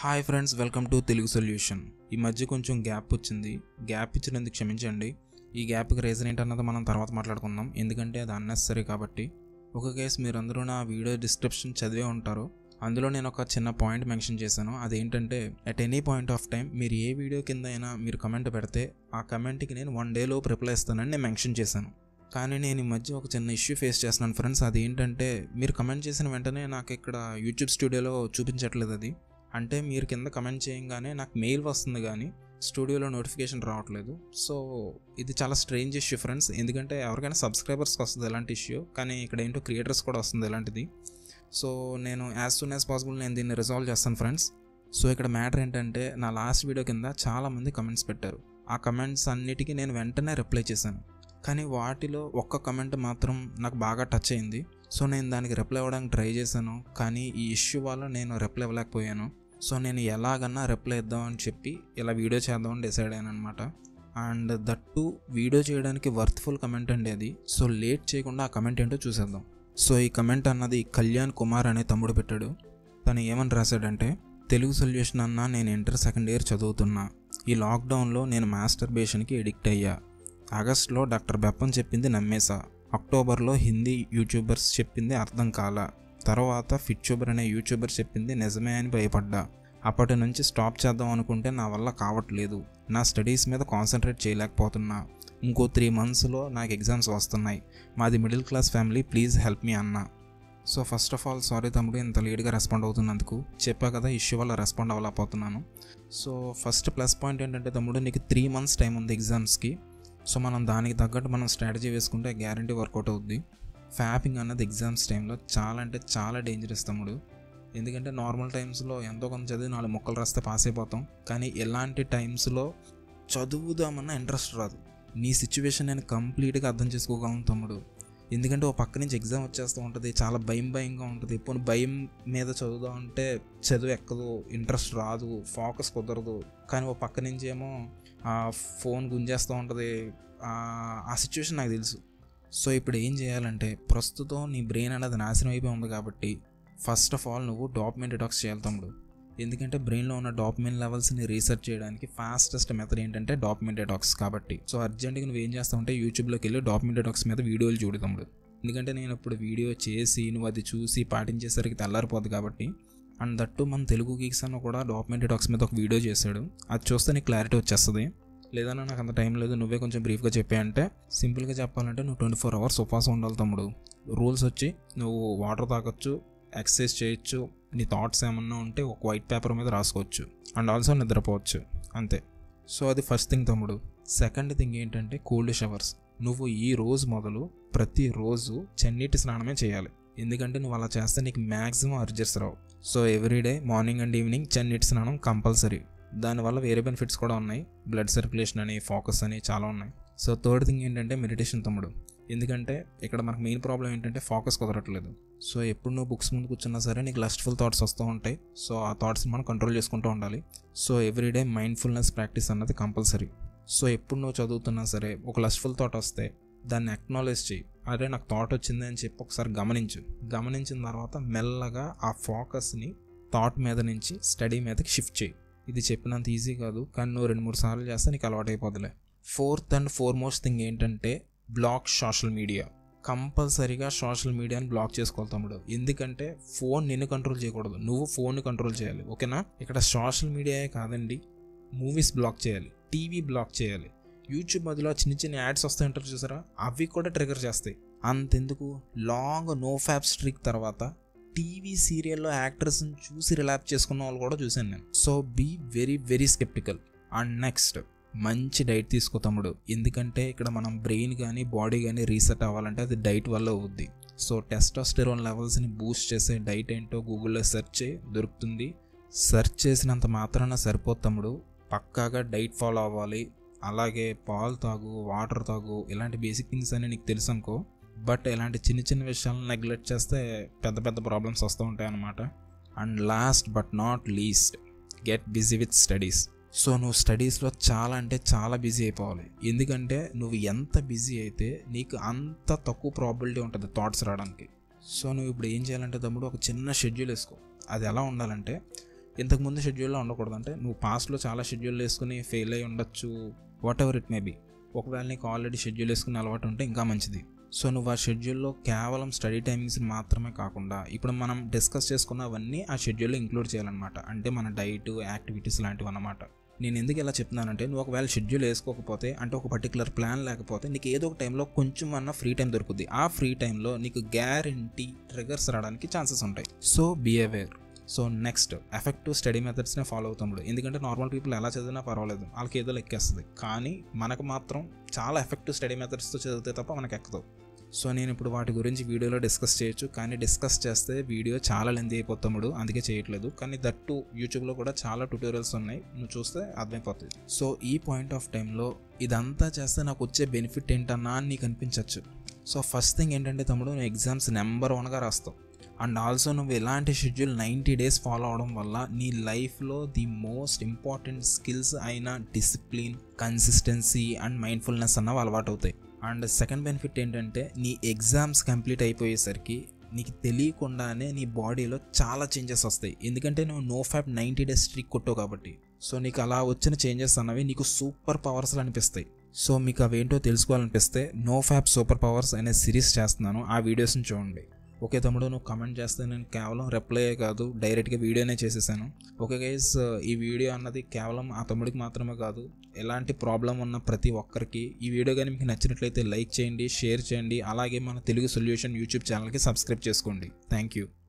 hi friends welcome to Telugu Solution ఈ మధ్య కొంచెం గ్యాప్ వచ్చింది గ్యాప్ ఇచ్చినందుకు క్షమించండి ఈ గ్యాప్కి రీజన్ ఏంటన్నది మనం తర్వాత మాట్లాడుకుందాం ఎందుకంటే అది అన్నెసరీ కాబట్టి ఒక కేసు మీరందరూ నా వీడియో డిస్క్రిప్షన్ చదివే ఉంటారు అందులో నేను ఒక చిన్న పాయింట్ మెన్షన్ చేశాను అదేంటంటే at any point of time మీరు ఏ వీడియో కింద అయినా మీరు కమెంట్ పెడితే ఆ కమెంట్కి నేను వన్ డేలోపు రిప్లై ఇస్తానని నేను మెన్షన్ చేశాను కానీ నేను ఈ మధ్య ఒక చిన్న ఇష్యూ ఫేస్ చేస్తున్నాను ఫ్రెండ్స్ అది ఏంటంటే మీరు కమెంట్ చేసిన వెంటనే నాకు ఇక్కడ యూట్యూబ్ స్టూడియోలో చూపించట్లేదు అది అంటే మీరు కింద కమెంట్ చేయగానే నాకు మెయిల్ వస్తుంది కానీ స్టూడియోలో నోటిఫికేషన్ రావట్లేదు సో ఇది చాలా స్ట్రేంజ్ ఇష్యూ ఫ్రెండ్స్ ఎందుకంటే ఎవరికైనా సబ్స్క్రైబర్స్కి వస్తుంది ఎలాంటి ఇష్యూ కానీ ఇక్కడ ఏంటో క్రియేటర్స్ కూడా వస్తుంది ఎలాంటిది సో నేను యాజ్ సూన్ యాజ్ పాసిబుల్ నేను దీన్ని రిజాల్వ్ చేస్తాను ఫ్రెండ్స్ సో ఇక్కడ మ్యాటర్ ఏంటంటే నా లాస్ట్ వీడియో కింద చాలామంది కమెంట్స్ పెట్టారు ఆ కమెంట్స్ అన్నిటికీ నేను వెంటనే రిప్లై చేశాను కానీ వాటిలో ఒక్క కమెంట్ మాత్రం నాకు బాగా టచ్ అయింది సో నేను దానికి రిప్లై ఇవ్వడానికి ట్రై చేశాను కానీ ఈ ఇష్యూ వల్ల నేను రిప్లై ఇవ్వలేకపోయాను సో నేను ఎలాగన్నా రిప్లై ఇద్దామని చెప్పి ఇలా వీడియో చేద్దామని డిసైడ్ అయ్యాను అనమాట అండ్ దట్టు వీడియో చేయడానికి వర్త్ఫుల్ కమెంట్ అండి అది సో లేట్ చేయకుండా ఆ కమెంట్ ఏంటో చూసేద్దాం సో ఈ కమెంట్ అన్నది కళ్యాణ్ కుమార్ అనే తమ్ముడు పెట్టాడు తను ఏమని రాశాడంటే తెలుగు సొల్యూషన్ అన్న నేను ఇంటర్ సెకండ్ ఇయర్ చదువుతున్నా ఈ లాక్డౌన్లో నేను మాస్టర్ బేషన్కి ఎడిక్ట్ అయ్యా ఆగస్ట్లో డాక్టర్ బెప్పం చెప్పింది నమ్మేశా అక్టోబర్లో హిందీ యూట్యూబర్స్ చెప్పింది అర్థం కాల తర్వాత ఫిట్యూబర్ అనే యూట్యూబర్ చెప్పింది నిజమే అని భయపడ్డా అప్పటి నుంచి స్టాప్ చేద్దాం అనుకుంటే నా వల్ల కావట్లేదు నా స్టడీస్ మీద కాన్సన్ట్రేట్ చేయలేకపోతున్నా ఇంకో త్రీ మంత్స్లో నాకు ఎగ్జామ్స్ వస్తున్నాయి మాది middle class family please help మీ అన్న so first of all sorry తమ్ముడు ఇంత లేట్గా రెస్పాండ్ అవుతున్నందుకు చెప్పా కదా ఇష్యూ వల్ల రెస్పాండ్ అవ్వలేకపోతున్నాను సో ఫస్ట్ ప్లస్ పాయింట్ ఏంటంటే తమ్ముడు నీకు త్రీ మంత్స్ టైం ఉంది ఎగ్జామ్స్కి సో మనం దానికి తగ్గట్టు మనం స్ట్రాటజీ వేసుకుంటే గ్యారంటీ వర్కౌట్ అవుద్ది ఫ్యాపింగ్ అన్నది ఎగ్జామ్స్ టైంలో చాలా అంటే చాలా డేంజరస్ తమ్ముడు ఎందుకంటే నార్మల్ టైమ్స్లో ఎంతో కొంత చదివి నాలుగు మొక్కలు రాస్తే పాస్ అయిపోతాం కానీ ఎలాంటి టైమ్స్లో చదువుదామన్న ఇంట్రెస్ట్ రాదు నీ సిచ్యువేషన్ నేను కంప్లీట్గా అర్థం చేసుకోగలను తమ్ముడు ఎందుకంటే ఓ పక్క నుంచి ఎగ్జామ్ వచ్చేస్తూ ఉంటుంది చాలా భయం భయంగా ఉంటుంది పోనీ భయం మీద చదువుదాం అంటే చదువు ఎక్కదు ఇంట్రెస్ట్ రాదు ఫోకస్ కుదరదు కానీ ఓ పక్క నుంచి ఏమో ఆ ఫోన్ గుంజేస్తూ ఉంటుంది ఆ సిచ్యువేషన్ నాకు తెలుసు సో ఇప్పుడు ఏం చేయాలంటే ప్రస్తుతం నీ బ్రెయిన్ అనేది నాశనం అయిపోయి ఉంది కాబట్టి ఫస్ట్ ఆఫ్ ఆల్ నువ్వు డాక్యుమెంట్ డిటాక్స్ చేయాలి తమ్ముడు ఎందుకంటే బ్రెయిన్లో ఉన్న డాక్యుమెంట్ లెవెల్స్ని రీసెర్చ్ చేయడానికి ఫాస్టెస్ట్ మెథడ్ ఏంటంటే డాక్యుమెంట్ డిటాక్స్ కాబట్టి సో అర్జెంట్గా నువ్వు ఏం చేస్తావంటే యూట్యూబ్లోకి వెళ్ళి డాక్యుమెంట్ డిటాక్స్ మీద వీడియోలు చూడు తమ్ముడు ఎందుకంటే నేను ఇప్పుడు వీడియో చేసి నువ్వు అది చూసి పాటించేసరికి తెల్లారిపోద్ది కాబట్టి అండ్ దట్టు మన తెలుగు గీక్స్ అన్న కూడా డాక్యుమెంట్ డిటాక్స్ మీద ఒక వీడియో చేశాడు అది చూస్తే నీకు క్లారిటీ వచ్చేస్తుంది లేదన్నా నాకు అంత టైం లేదు నువ్వే కొంచెం బ్రీఫ్గా చెప్పాయంటే సింపుల్గా చెప్పాలంటే నువ్వు ట్వంటీ ఫోర్ అవర్స్ ఉపవాసం ఉండాలి తమ్ముడు రూల్స్ వచ్చి నువ్వు వాటర్ తాగొచ్చు ఎక్సర్సైజ్ చేయొచ్చు నీ థాట్స్ ఏమన్నా ఉంటే ఒక వైట్ పేపర్ మీద రాసుకోవచ్చు అండ్ ఆల్సో నిద్రపోవచ్చు అంతే సో అది ఫస్ట్ థింగ్ తమ్ముడు సెకండ్ థింగ్ ఏంటంటే కోల్డ్ షవర్స్ నువ్వు ఈ రోజు మొదలు ప్రతిరోజు చన్నీటి స్నానమే చేయాలి ఎందుకంటే నువ్వు అలా చేస్తే నీకు మ్యాక్సిమం అర్జర్స్ రావు so everyday morning and evening చన్నీటి స్నానం కంపల్సరీ దానివల్ల వేరే బెనిఫిట్స్ కూడా ఉన్నాయి బ్లడ్ సర్క్యులేషన్ అని ఫోకస్ అని చాలా ఉన్నాయి సో థర్డ్ థింగ్ ఏంటంటే మెడిటేషన్ తమ్ముడు ఎందుకంటే ఇక్కడ మనకు మెయిన్ ప్రాబ్లం ఏంటంటే ఫోకస్ కుదరట్లేదు సో ఎప్పుడు నువ్వు బుక్స్ ముందు కూర్చున్నా సరే నీకు లస్ట్ఫుల్ థాట్స్ వస్తూ ఉంటాయి సో ఆ థాట్స్ని మనం కంట్రోల్ చేసుకుంటూ ఉండాలి సో ఎవ్రీడే మైండ్ఫుల్నెస్ ప్రాక్టీస్ అన్నది కంపల్సరీ సో ఎప్పుడు నువ్వు చదువుతున్నా సరే ఒక లస్ట్ఫుల్ థాట్ వస్తే దాన్ని అక్నాలెడ్జ్ చేయి అదే నాకు థాట్ వచ్చింది అని చెప్పి ఒకసారి గమనించు గమనించిన తర్వాత మెల్లగా ఆ ఫోకస్ని థాట్ మీద నుంచి స్టడీ మీదకి షిఫ్ట్ చేయి ఇది చెప్పినంత ఈజీ కాదు కానీ నువ్వు రెండు మూడు సార్లు చేస్తే నీకు అలవాటు అయిపోదులే fourth and foremost thing ఏంటంటే బ్లాక్ సోషల్ మీడియా కంపల్సరీగా సోషల్ మీడియాని బ్లాక్ చేసుకోవాలి తమ్ముడు ఎందుకంటే ఫోన్ నిన్ను కంట్రోల్ చేయకూడదు నువ్వు ఫోన్ని కంట్రోల్ చేయాలి ఓకేనా ఇక్కడ సోషల్ మీడియాయే కాదండి మూవీస్ బ్లాక్ చేయాలి టీవీ బ్లాక్ చేయాలి యూట్యూబ్ మధ్యలో చిన్న చిన్న యాడ్స్ వస్తాయంటారు చూసారా అవి కూడా ట్రిగర్ చేస్తాయి అంతెందుకు లాంగ్ నో ఫ్యాప్ స్ట్రిక్ తర్వాత టీవీ సీరియల్లో యాక్టర్స్ని చూసి రిలాప్ చేసుకున్న వాళ్ళు కూడా చూశాను నేను so be very very sceptical and next మంచి డైట్ తీసుకో తమ్ముడు ఎందుకంటే ఇక్కడ మనం బ్రెయిన్ కానీ బాడీ కానీ రీసెట్ అవ్వాలంటే అది డైట్ వల్ల అవుద్ది సో టెస్టాస్టెరోన్ లెవెల్స్ని బూస్ట్ చేసే డైట్ ఏంటో గూగుల్లో సెర్చ్ చేయి దొరుకుతుంది సెర్చ్ చేసినంత మాత్రాన సరిపోదు తమ్ముడు పక్కాగా డైట్ ఫాలో అవ్వాలి అలాగే పాలు తాగు వాటర్ తాగు ఇలాంటి బేసిక్ థింగ్స్ అని నీకు తెలుసు అనుకో బట్ ఇలాంటి చిన్న చిన్న విషయాలను నెగ్లెక్ట్ చేస్తే పెద్ద పెద్ద ప్రాబ్లమ్స్ వస్తూ ఉంటాయి అన్నమాట and last but not least get busy with studies so నువ్వు స్టడీస్లో చాలా అంటే చాలా బిజీ అయిపోవాలి ఎందుకంటే నువ్వు ఎంత బిజీ అయితే నీకు అంత తక్కువ ప్రాబిలిటీ ఉంటుంది థాట్స్ రావడానికి సో నువ్వు ఇప్పుడు ఏం చేయాలంటే తమ్ముడు ఒక చిన్న షెడ్యూల్ వేసుకో అది ఎలా ఉండాలంటే ఇంతకుముందు షెడ్యూల్లో ఉండకూడదు అంటే నువ్వు పాస్ట్లో చాలా షెడ్యూల్ వేసుకుని ఫెయిల్ అయి ఉండొచ్చు whatever it may be ఒకవేళ నీకు ఆల్రెడీ షెడ్యూల్ వేసుకుని అలవాటు ఉంటే ఇంకా మంచిది సో నువ్వు ఆ షెడ్యూల్లో కేవలం స్టడీ టైమింగ్స్ మాత్రమే కాకుండా ఇప్పుడు మనం డిస్కస్ చేసుకున్నవన్నీ ఆ షెడ్యూల్లో ఇంక్లూడ్ చేయాలన్నమాట అంటే మన డైట్ యాక్టివిటీస్ లాంటివి అన్నమాట నేను ఎందుకు ఇలా చెప్తున్నానంటే నువ్వు ఒకవేళ షెడ్యూల్ వేసుకోకపోతే అంటే ఒక పర్టికులర్ ప్లాన్ లేకపోతే నీకు ఏదో ఒక టైంలో కొంచెం అన్న ఫ్రీ టైం దొరుకుతుంది ఆ ఫ్రీ టైంలో నీకు గ్యారంటీ ట్రిగర్స్ రావడానికి ఛాన్సెస్ ఉంటాయి so behaviour so next effective study మెథడ్స్నే ఫాలో అవుతాడు ఎందుకంటే నార్మల్ పీపుల్ ఎలా చదివినా పర్వాలేదు వాళ్ళకి ఏదో లెక్కేస్తుంది కానీ మనకు మాత్రం చాలా ఎఫెక్టివ్ స్టడీ మెథడ్స్తో చదివితే తప్ప మనకు ఎక్కదు సో నేను ఇప్పుడు వాటి గురించి వీడియోలో డిస్కస్ చేయొచ్చు కానీ డిస్కస్ చేస్తే వీడియో చాలా లెంత్ అయిపోతాముడు అందుకే చేయట్లేదు కానీ దట్టు యూట్యూబ్లో కూడా చాలా ట్యూటోరియల్స్ ఉన్నాయి నువ్వు చూస్తే అర్థమైపోతుంది సో ఈ పాయింట్ ఆఫ్ టైంలో ఇదంతా చేస్తే నాకు వచ్చే బెనిఫిట్ ఏంటన్నా అని నీకు అనిపించవచ్చు సో ఫస్ట్ థింగ్ ఏంటంటే తమ్ముడు నువ్వు ఎగ్జామ్స్ నెంబర్ వన్గా రాస్తావు అండ్ ఆల్సో నువ్వు ఇలాంటి షెడ్యూల్ నైంటీ డేస్ ఫాలో అవడం వల్ల నీ లైఫ్లో ది మోస్ట్ ఇంపార్టెంట్ స్కిల్స్ అయిన డిసిప్లిన్ కన్సిస్టెన్సీ అండ్ మైండ్ఫుల్నెస్ అన్నవి అలవాటు అవుతాయి అండ్ సెకండ్ బెనిఫిట్ ఏంటంటే నీ ఎగ్జామ్స్ కంప్లీట్ అయిపోయేసరికి నీకు తెలియకుండానే నీ బాడీలో చాలా చేంజెస్ వస్తాయి ఎందుకంటే నువ్వు no fap ninety days streak కొట్టావు కాబట్టి సో నీకు అలా వచ్చిన చేంజెస్ అన్నవి నీకు సూపర్ పవర్స్ అనిపిస్తాయి సో మీకు అవేంటో తెలుసుకోవాలనిపిస్తే నో ఫ్యాప్ సూపర్ పవర్స్ అనే సిరీస్ చేస్తున్నాను ఆ వీడియోస్ని చూడండి ఓకే తమ్ముడు నువ్వు కమెంట్ చేస్తే నేను కేవలం రిప్లై కాదు డైరెక్ట్గా వీడియోనే చేసేసాను ఓకే గైస్ ఈ వీడియో అన్నది కేవలం ఆ తమ్ముడికి మాత్రమే కాదు ఎలాంటి ప్రాబ్లం ఉన్న ప్రతి ఒక్కరికి ఈ వీడియో కానీ మీకు నచ్చినట్లయితే లైక్ చేయండి షేర్ చేయండి అలాగే మన తెలుగు సొల్యూషన్ యూట్యూబ్ ఛానల్కి సబ్స్క్రైబ్ చేసుకోండి థ్యాంక్ యూ